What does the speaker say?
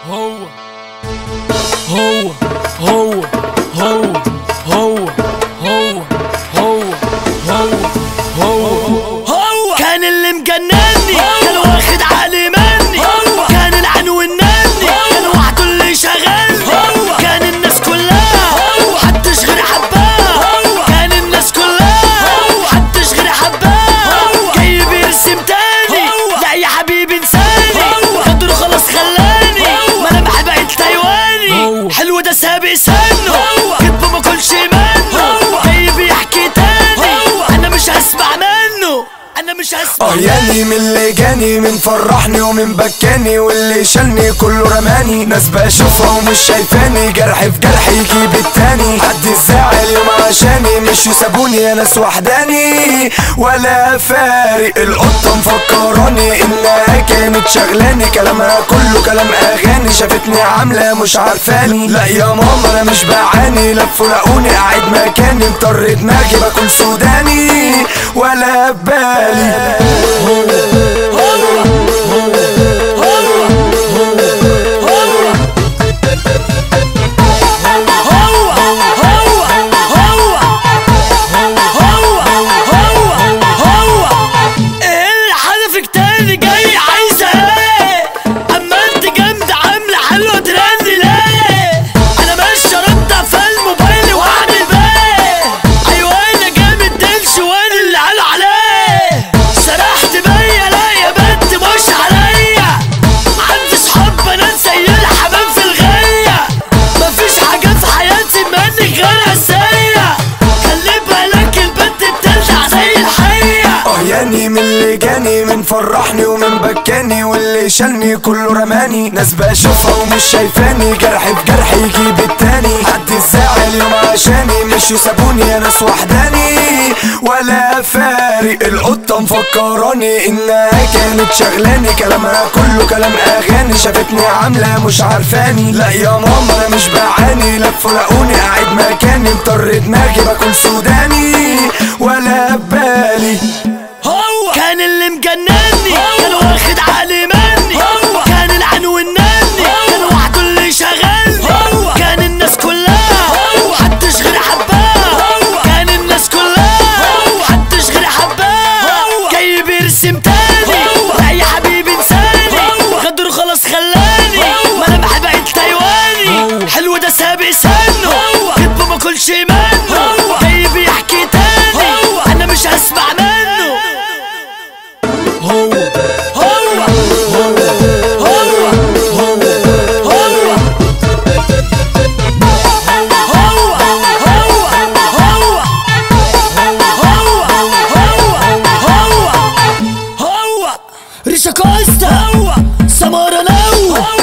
هو هو هو هو هو هو هو هو هو هو كان اللي مجنني كان واخد عقلي مني كان العنو النني كان وحده اللي شغلني كان الناس كلها محدش غير حباه كان الناس كلها محدش غير حباه جاي بيرسم تاني لا يا حبيبي انساني قدره خلاص خلاني ملامح بقت تايواني حلو ده سابق سنه كدبه ما كلش منه جاي بيحكي تاني انا مش هسمع منه انا مش هسمع اه ياني من اللي جاني من فرحني ومن بكاني واللي شالني كله رماني ناس بشوفها ومش شايفاني جرح في جرح يجيب التاني حد الزعل يوم عشاني مش يسابوني يا ناس وحداني ولا فارق القطة مفكراني انها كانت شغلاني كلامها كله كلام اغاني شافتني عاملة مش عارفاني لا يا ماما انا مش بعاني لفوا لقوني قاعد مكاني مضطر دماغي باكل سوداني ولا بالي ايه اللي حدفك تاني جاي عايزة ايه اما انت جامدة عاملة حلوة ترندي ليه انا مش رد في الموبايل واعمل بيه ايوه انا جامد دلش وانا اللي قال عليه سرحت بيا لا يا بنت مش عليا عندي صحاب بنات زي الحمام في الغية مفيش حاجة في حياتي منك غير اسية خلي بالك البنت بتلدع زي الحية اه ياني من اللي جاني من فرحني ومن بكاني واللي شالني كله رماني ناس بشوفها ومش شايفاني جرح في جرح يجيب التاني حد الزعل يوم عشاني مش يسابوني يا ناس وحداني ولا فارق القطة مفكراني انها كانت شغلاني كلامها كله كلام اغاني شافتني عاملة مش عارفاني لا يا ماما انا مش بعاني لفوا لقوني قاعد مكاني مضطر دماغي باكل سوداني ولا بالي هو كان اللي مجنني كان واخد عقلي مني كان العنو النني كان وحده اللي شغلني كان الناس كلها محدش غير حباه كان الناس كلها محدش غير حباه جاي بيرسم تاني لا يا حبيبي انساني غدر خلاص خلاني ملامح بقت تايواني حلو ده سابق سنه كدبه ما كلش منه جاي بيحكي تاني انا مش هسمع منه هو هو هو هو هو هو ريشا كوستا سمارة نو